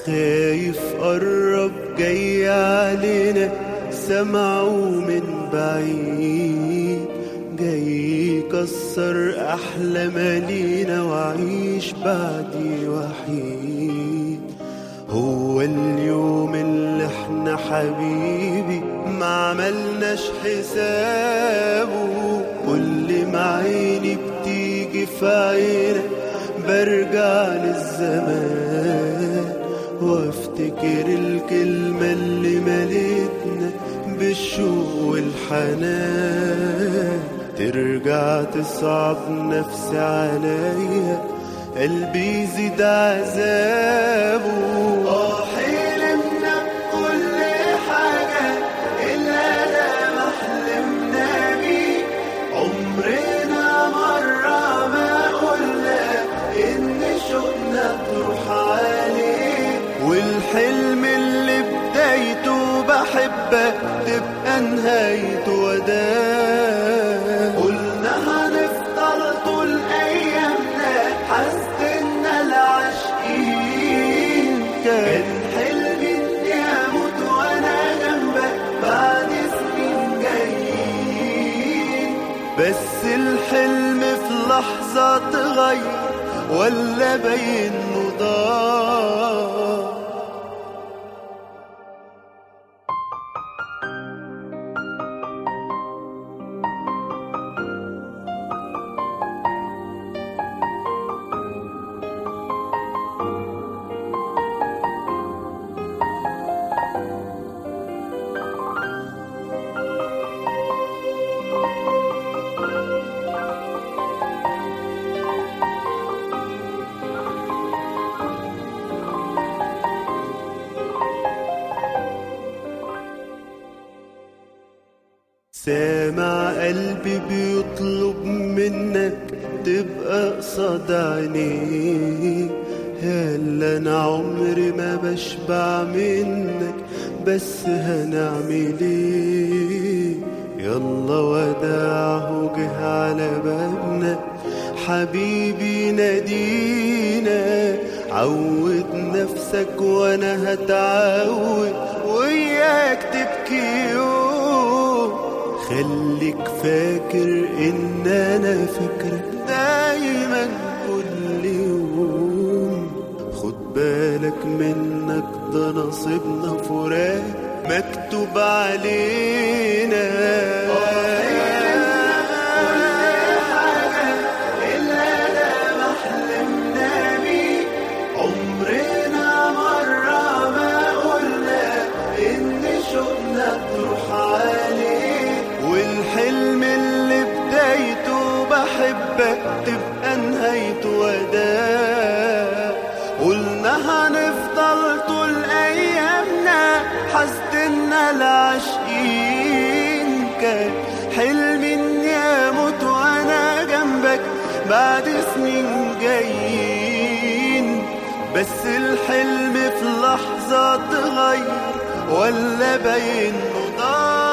خايف قرب جاي علينا سمعه من بعيد جاي يكسر أحلام لينا وعيش بعدي وحيد هو اليوم اللي احنا حبيبي ما عملناش حسابه كل ما عيني بتيجي في عينك برجع للزمان وافتكر الكلمة اللي ملتنا بالشوق والحنان ترجع تصعب نفسي عليا قلبي يزيد عذابه اه حلمنا بكل حاجة إلا لا ما حلمنا بيه عمرنا مرة ما قلنا إن شوقنا تروح عليه والحلم اللي بدايته بحبك تبقى نهايته وداع قلنا هنفضل طول أيامنا حسنا العاشقين كان حلمي إني أموت وأنا جنبك بعد سنين جايين بس الحلم في لحظة تغير ولا بين ضاع سامع قلبي بيطلب منك تبقى قصاد عينيه هلا انا عمري ما بشبع منك بس هنعمل ايه يلا وداعه جه على بابنا حبيبي نادينا عود نفسك وانا هتعود وياك تبكي يوم خليك فاكر ان انا فاكرك دايما كل يوم خد بالك منك ده نصيبنا فراق مكتوب علينا عمرنا مرة ما قلنا إن شوقنا تروح عليه والحلم اللي بدايته بحبك تبقى نهايته وداع قلنا هنفضل طول أيامنا حسدنا العاشقين كان حلمي إني أموت وأنا جنبك بعد سنين جايين بس الحلم في لحظة تغير ولا بين ضاع